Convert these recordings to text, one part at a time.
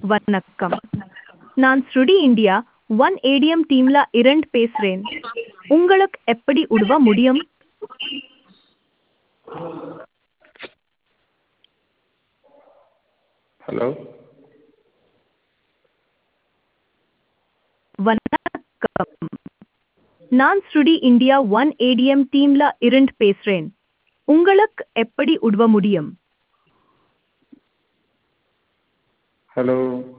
வணக்கம் நான் ஸ்ருடி இந்தியா ஒன் ஏடிஎம் டீம்ல இரண்டு பேசுறேன் உங்களுக்கு எப்படி உதவ முடியும் ஹலோ வணக்கம் நான் ஸ்ருடி இந்தியா ஒன் ஏடிஎம் டீம்ல இரண்டு பேசுறேன் உங்களுக்கு எப்படி உதவ முடியும் ஹலோ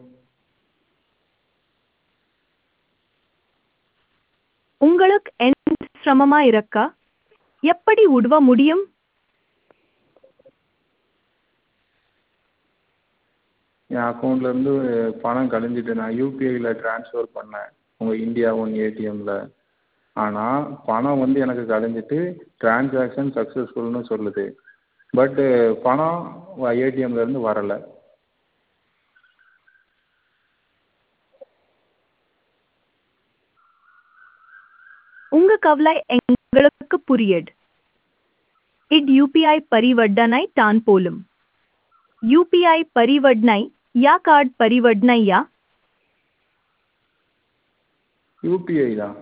உங்களுக்கு என்ன சிரமமா இருக்கா எப்படி உதவ முடியும் என் அக்கௌண்ட்லேருந்து பணம் கழிஞ்சிட்டு நான் யூபிஐயில் ட்ரான்ஸ்ஃபர் பண்ணேன் உங்கள் இந்தியா ஒன் ஏடிஎம்மில் ஆனால் பணம் வந்து எனக்கு கழிஞ்சிட்டு ட்ரான்சாக்ஷன் சக்ஸஸ்ஃபுல்னு சொல்லுது பட்டு பணம் ஏடிஎம்லேருந்து வரலை உங்க கவலை எங்களுக்கு புரியுது இட் யூபிஐ பரிவர்த்தனை தான் போலும் யூபிஐ பரிவர்த்தனை யா கார்டு பரிவர்த்தனையா யூபிஐ தான்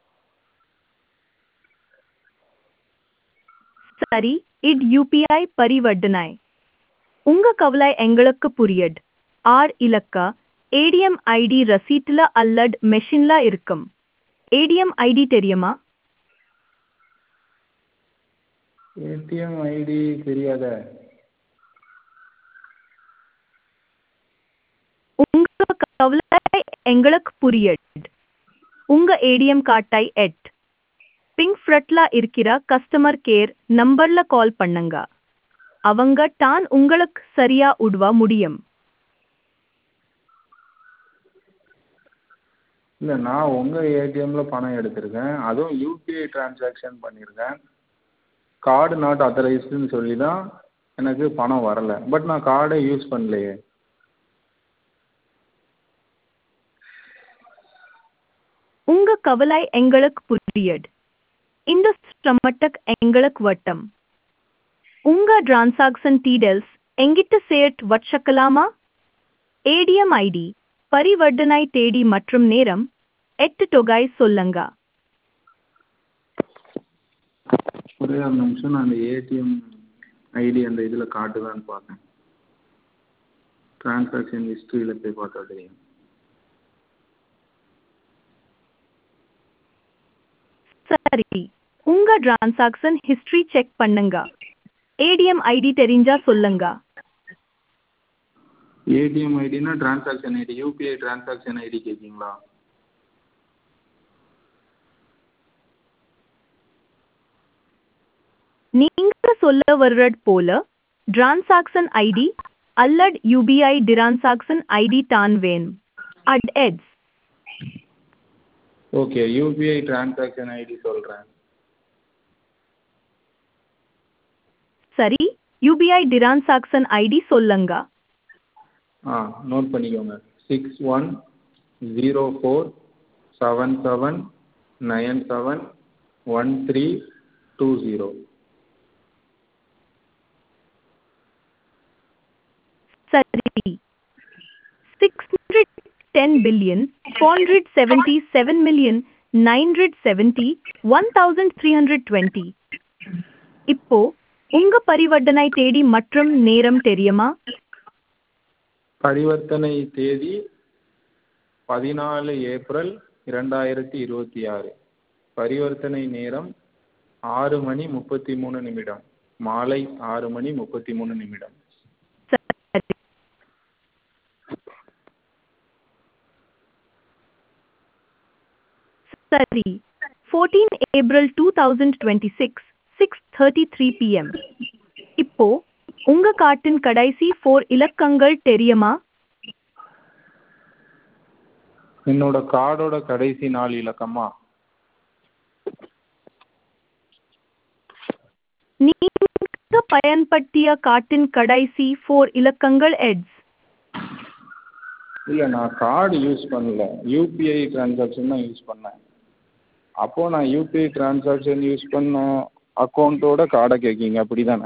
சரி இட் யூபிஐ பரிவர்த்தனை உங்க கவலை எங்களுக்கு புரியுது ஆர் இலக்க ஏடிஎம் ஐடி ரசீட்ல அல்லது மெஷின்ல இருக்கும் ஏடிஎம் ஐடி தெரியுமா ஏடிஎம் ஐடி தெரியாதே உங்க கவலை எங்களுக்கு புரியுது உங்க ஏடிஎம் கார்டை எட் பிங்க் ஃப்ரட்ல இருக்கிற கஸ்டமர் கேர் நம்பர்ல கால் பண்ணுங்க அவங்க தான் உங்களுக்கு சரியா உதவ முடியும் இல்லை நான் உங்கள் ஏடிஎம்மில் பணம் எடுத்திருக்கேன் அதுவும் யூபிஐ ட்ரான்சாக்ஷன் பண்ணியிருக்கேன் கார்டு நாட் அத்தரைஸ்டுன்னு சொல்லி தான் எனக்கு பணம் வரலை பட் நான் கார்டே யூஸ் பண்ணலையே உங்க கவலை எங்களுக்கு புரியுது இந்த சிரமத்துக்கு எங்களுக்கு வட்டம் உங்க டிரான்சாக்ஷன் டீடைல்ஸ் எங்கிட்ட சேர்த்து வச்சுக்கலாமா ஏடிஎம் ஐடி பரிவர்த்தனை தேதி மற்றும் நேரம் எட்டு தொகை சொல்லுங்க ஒரே ஒரு நிமிஷம் நான் அந்த ஏடிஎம் ஐடி அந்த இதில் காட்டுதான்னு பார்த்தேன் ட்ரான்சாக்ஷன் ஹிஸ்ட்ரியில் போய் பார்த்தா தெரியும் சரி உங்க டிரான்சாக்ஷன் ஹிஸ்டரி செக் பண்ணுங்க ஏடிஎம் ஐடி தெரிஞ்சா சொல்லுங்க ஏடிஎம் ஐடினா transaction ID UPI transaction ID கேட்குறீங்களா நீங்க சொல்ல வர்றது போல டிரான்சாக்ஷன் ஐடி அல்லது யூபிஐ டிரான்சாக்ஷன் ஐடி தான் வேணும் அட் எட்ஸ் ஓகே யூபிஐ ட்ரான்சாக்ஷன் ஐடி சொல்கிறேன் சரி யூபிஐ டிரான்சாக்ஷன் ஐடி சொல்லுங்க ஆ நோட் பண்ணிக்கோங்க six one zero four seven seven nine seven one three two zero சரி six hundred ten billion four hundred seventy seven million nine hundred seventy one thousand three hundred twenty இப்போ உங்க பரிவர்த்தனை தேதி மற்றும் நேரம் தெரியுமா பரிவர்த்தனை தேதி பதினாலு ஏப்ரல் இரண்டாயிரத்தி இருபத்தி ஆறு பரிவர்த்தனை நேரம் ஆறு மணி முப்பத்தி மூணு நிமிடம் மாலை ஆறு மணி முப்பத்தி மூணு நிமிடம் சரி சரி fourteen April two thousand twenty six six thirty three PM இப்போ உங்க கார்ட்டின் கடைசி ஃபோர் இலக்கங்கள் தெரியுமா என்னோட கார்டோட கடைசி நாலு இலக்கமா நீங்க பயன்படுத்திய கார்ட்டின் கடைசி ஃபோர் இலக்கங்கள் எட்ஸ் இல்லை நான் கார்டு யூஸ் பண்ணல யூபிஐ ட்ரான்சாக்ஷன் தான் யூஸ் பண்ணேன் அப்போது நான் யூபிஐ ட்ரான்சாக்ஷன் யூஸ் பண்ண அக்கௌண்ட்டோட கார்டை கேட்கீங்க அப்படி தானே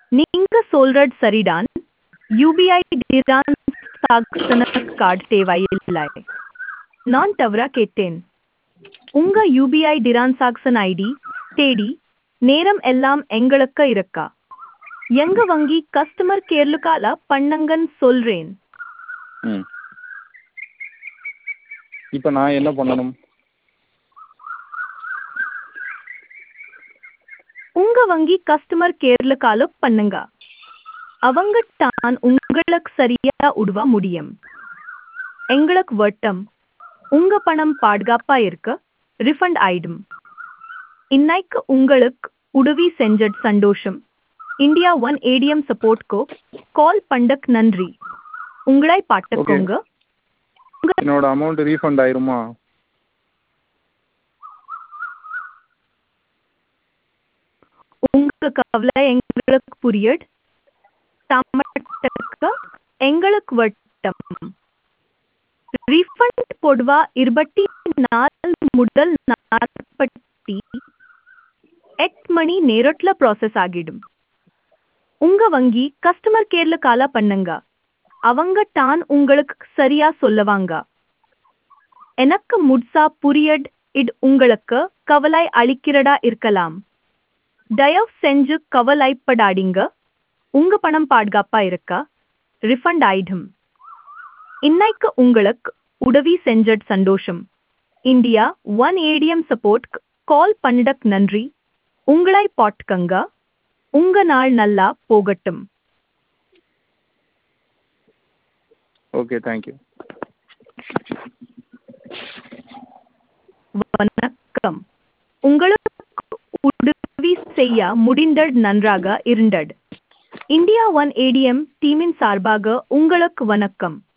நீங்க சொல்றது சரிதான் யூபிஐ டிரான்சாக்சன கார்டு தேவையில்லை நான் தவறா கேட்டேன் உங்க யூபிஐ டிரான்சாக்சன் ஐடி தேடி நேரம் எல்லாம் எங்களுக்கு இருக்கா எங்க வங்கி கஸ்டமர் கேர்லுக்கால பண்ணங்கன்னு சொல்றேன் ம் இப்போ நான் என்ன பண்ணணும் உங்க வங்கி கஸ்டமர் கேர்ல கால பண்ணுங்க அவங்க தான் உங்களுக்கு சரியா உதவ முடியும் எங்களுக்கு வட்டம் உங்க பணம் பாதுகாப்பா இருக்க ரிஃபண்ட் ஆயிடும் இன்னைக்கு உங்களுக்கு உதவி செஞ்சது சந்தோஷம் இந்தியா ஒன் ஏடிஎம் சப்போர்ட்கோ கால் பண்டக் நன்றி உங்களை பாட்டுக்கோங்க என்னோட அமௌண்ட் ரீஃபண்ட் ஆயிருமா உங்க கவலை எங்களுக்கு புரியட் தமிழக எங்களுக்கு வட்டம் ரீஃபண்ட் பொதுவா இருபத்தி நாலு முதல் நாற்பத்தி எட்டு மணி நேரத்துல ப்ராசஸ் ஆகிடும் உங்க வங்கி கஸ்டமர் கேர்ல காலா பண்ணுங்க அவங்க தான் உங்களுக்கு சரியா சொல்லுவாங்க எனக்கு முட்சா புரியட் இது உங்களுக்கு கவலை அளிக்கிறதா இருக்கலாம் தயவு செஞ்சு கவலைப்படாதீங்க உங்க பணம் பாதுகாப்பா இருக்க ரிஃபண்ட் ஆயிடும் இன்னைக்கு உங்களுக்கு உதவி செஞ்சது சந்தோஷம் India one ATM support call பண்ணடக் நன்றி உங்களை பாட்டுக்கங்க உங்க நாள் நல்லா போகட்டும் ஓகே தேங்க்யூ வணக்கம் உங்களுக்கு உதவி செய்ய முடிந்தது நன்றாக இருந்தது இந்தியா ஒன் ஏடிஎம் டீமின் சார்பாக உங்களுக்கு வணக்கம்